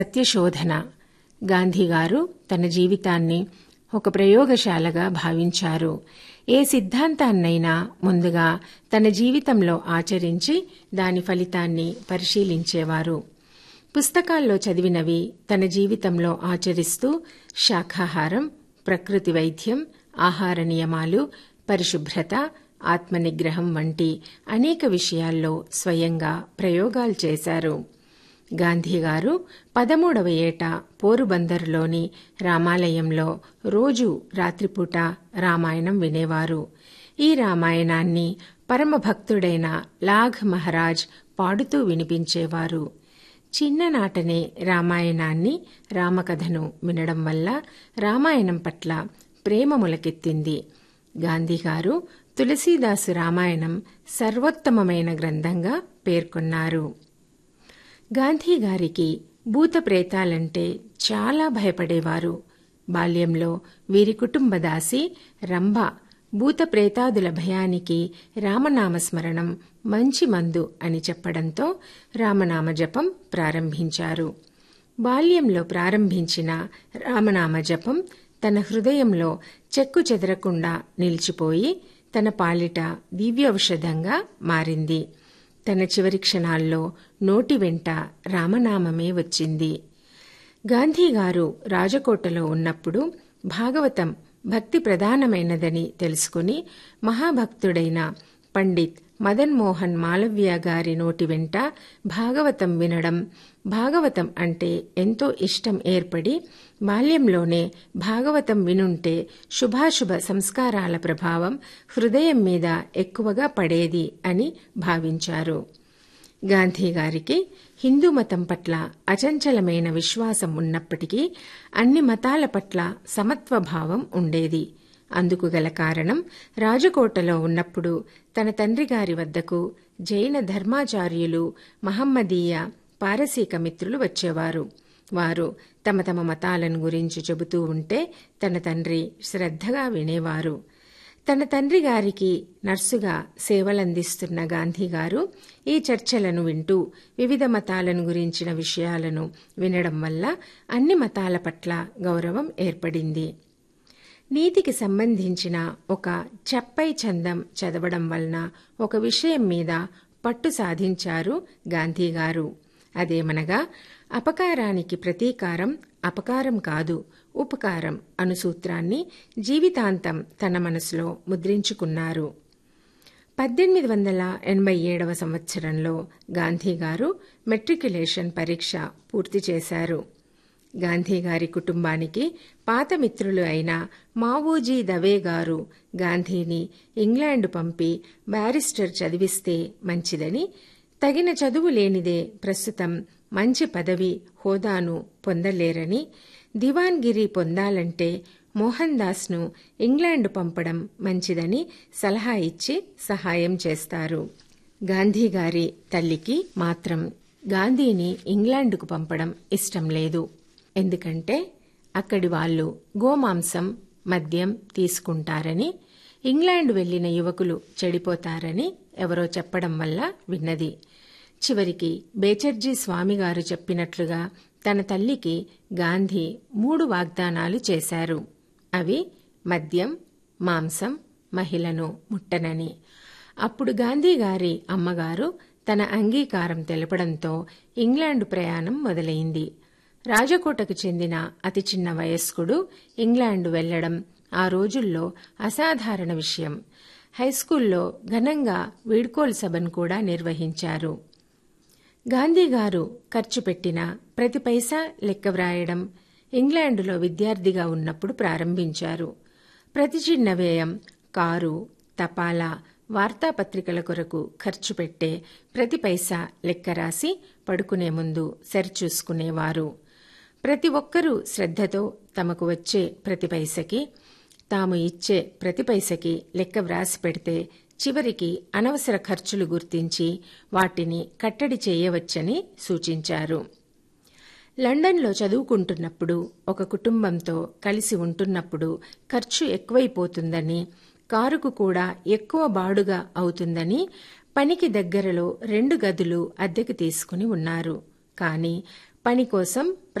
సత్యశోధన గాంధీగారు తన జీవితాన్ని ఒక ప్రయోగశాలగా భావించారు ఏ సిద్ధాంతాన్నైనా ముందుగా తన జీవితంలో ఆచరించి దాని ఫలితాన్ని పరిశీలించేవారు పుస్తకాల్లో చదివినవి తన జీవితంలో ఆచరిస్తూ శాఖాహారం ప్రకృతి వైద్యం ఆహార నియమాలు పరిశుభ్రత ఆత్మనిగ్రహం వంటి అనేక విషయాల్లో స్వయంగా ప్రయోగాలు చేశారు గాంధీగారు పదమూడవ ఏట పోరుబందర్లోని రామాలయంలో రోజు రాత్రిపూట రామాయణం వినేవారు ఈ రామాయణాన్ని పరమభక్తుడైన లాఘ్ మహారాజ్ పాడుతూ వినిపించేవారు చిన్ననాటనే రామాయణాన్ని రామకథను వినడం వల్ల రామాయణం పట్ల ప్రేమ మొలకెత్తింది గాంధీగారు తులసీదాసు రామాయణం సర్వోత్తమమైన గ్రంథంగా పేర్కొన్నారు గాంధీ గారికి భూత ప్రేతాలంటే చాలా భయపడేవారు బాల్యంలో వీరి కుటుంబ దాసి రంభ భూత ప్రేతాదుల భయానికి రామనామస్మరణం మంచి మందు అని చెప్పడంతో రామనామ జపం ప్రారంభించారు బాల్యంలో ప్రారంభించిన రామనామ జపం తన హృదయంలో చెక్కు చెదరకుండా నిలిచిపోయి తన పాలిట దివ్యౌషధంగా మారింది తన చివరి క్షణాల్లో నోటి వెంట రామనామమే వచ్చింది గాంధీగారు రాజకోటలో ఉన్నప్పుడు భాగవతం భక్తి ప్రధానమైనదని తెలుసుకుని మహాభక్తుడైన పండిత్ మదన్ మోహన్ మాలవ్య గారి నోటి వెంట భాగవతం వినడం భాగవతం అంటే ఎంతో ఇష్టం ఏర్పడి బాల్యంలోనే భాగవతం వినుంటే శుభాశుభ సంస్కారాల ప్రభావం హృదయం మీద ఎక్కువగా పడేది అని భావించారు గాంధీ గారికి హిందూ మతం పట్ల అచంచలమైన విశ్వాసం ఉన్నప్పటికీ అన్ని మతాల పట్ల సమత్వభావం ఉండేది అందుకు గల కారణం రాజకోటలో ఉన్నప్పుడు తన తండ్రి గారి వద్దకు జైన ధర్మాచార్యులు మహమ్మదీయ పారసీక మిత్రులు వచ్చేవారు వారు తమ తమ మతాలను గురించి చెబుతూ ఉంటే తన తండ్రి శ్రద్ధగా వినేవారు తన తండ్రి గారికి నర్సుగా సేవలందిస్తున్న గాంధీగారు ఈ చర్చలను వింటూ వివిధ మతాలను గురించిన విషయాలను వినడం వల్ల అన్ని మతాల పట్ల గౌరవం ఏర్పడింది నీతికి సంబంధించిన ఒక చెప్పై చందం చదవడం వలన ఒక విషయం మీద పట్టు సాధించారు గాంధీగారు అదేమనగా అపకారానికి ప్రతీకారం అపకారం కాదు ఉపకారం అను సూత్రాన్ని జీవితాంతం తన మనసులో ముద్రించుకున్నారు పద్దెనిమిది వందల ఎనభై ఏడవ సంవత్సరంలో గాంధీగారు మెట్రికులేషన్ పరీక్ష పూర్తి చేశారు గాంధీగారి కుటుంబానికి పాత మిత్రులు అయిన మావూజీ దవే గారు గాంధీని ఇంగ్లాండ్ పంపి బ్యారిస్టర్ చదివిస్తే మంచిదని తగిన చదువు లేనిదే ప్రస్తుతం మంచి పదవి హోదాను పొందలేరని దివాన్గిరి పొందాలంటే మోహన్ దాస్ను ఇంగ్లాండ్ పంపడం మంచిదని సలహా ఇచ్చి సహాయం చేస్తారు గాంధీ గారి తల్లికి మాత్రం గాంధీని ఇంగ్లాండ్కు పంపడం ఇష్టం లేదు ఎందుకంటే అక్కడి వాళ్ళు గోమాంసం మద్యం తీసుకుంటారని ఇంగ్లాండ్ వెళ్లిన యువకులు చెడిపోతారని ఎవరో చెప్పడం వల్ల విన్నది చివరికి బేచర్జీ స్వామిగారు చెప్పినట్లుగా తన తల్లికి గాంధీ మూడు వాగ్దానాలు చేశారు అవి మద్యం మాంసం మహిళను ముట్టనని అప్పుడు గాంధీ గారి అమ్మగారు తన అంగీకారం తెలపడంతో ఇంగ్లాండు ప్రయాణం మొదలైంది రాజకోటకు చెందిన అతి చిన్న వయస్కుడు ఇంగ్లాండు వెళ్లడం ఆ రోజుల్లో అసాధారణ విషయం హైస్కూల్లో ఘనంగా వీడ్కోలు సభను కూడా నిర్వహించారు గాంధీగారు ఖర్చు పెట్టిన ప్రతి పైసా లెక్క వ్రాయడం ఇంగ్లాండులో విద్యార్థిగా ఉన్నప్పుడు ప్రారంభించారు ప్రతి చిన్న వ్యయం కారు తపాలా వార్తాపత్రికల కొరకు ఖర్చు పెట్టే ప్రతి పైసా లెక్క రాసి పడుకునే ముందు సరిచూసుకునేవారు ప్రతి ఒక్కరూ శ్రద్ధతో తమకు వచ్చే ప్రతి పైసకి తాము ఇచ్చే ప్రతి పైసకి లెక్క వ్రాసి పెడితే చివరికి అనవసర ఖర్చులు గుర్తించి వాటిని కట్టడి చేయవచ్చని సూచించారు లండన్లో చదువుకుంటున్నప్పుడు ఒక కుటుంబంతో కలిసి ఉంటున్నప్పుడు ఖర్చు ఎక్కువైపోతుందని కారుకు కూడా ఎక్కువ బాడుగా అవుతుందని పనికి దగ్గరలో రెండు గదులు అద్దెకు తీసుకుని ఉన్నారు కానీ పని కోసం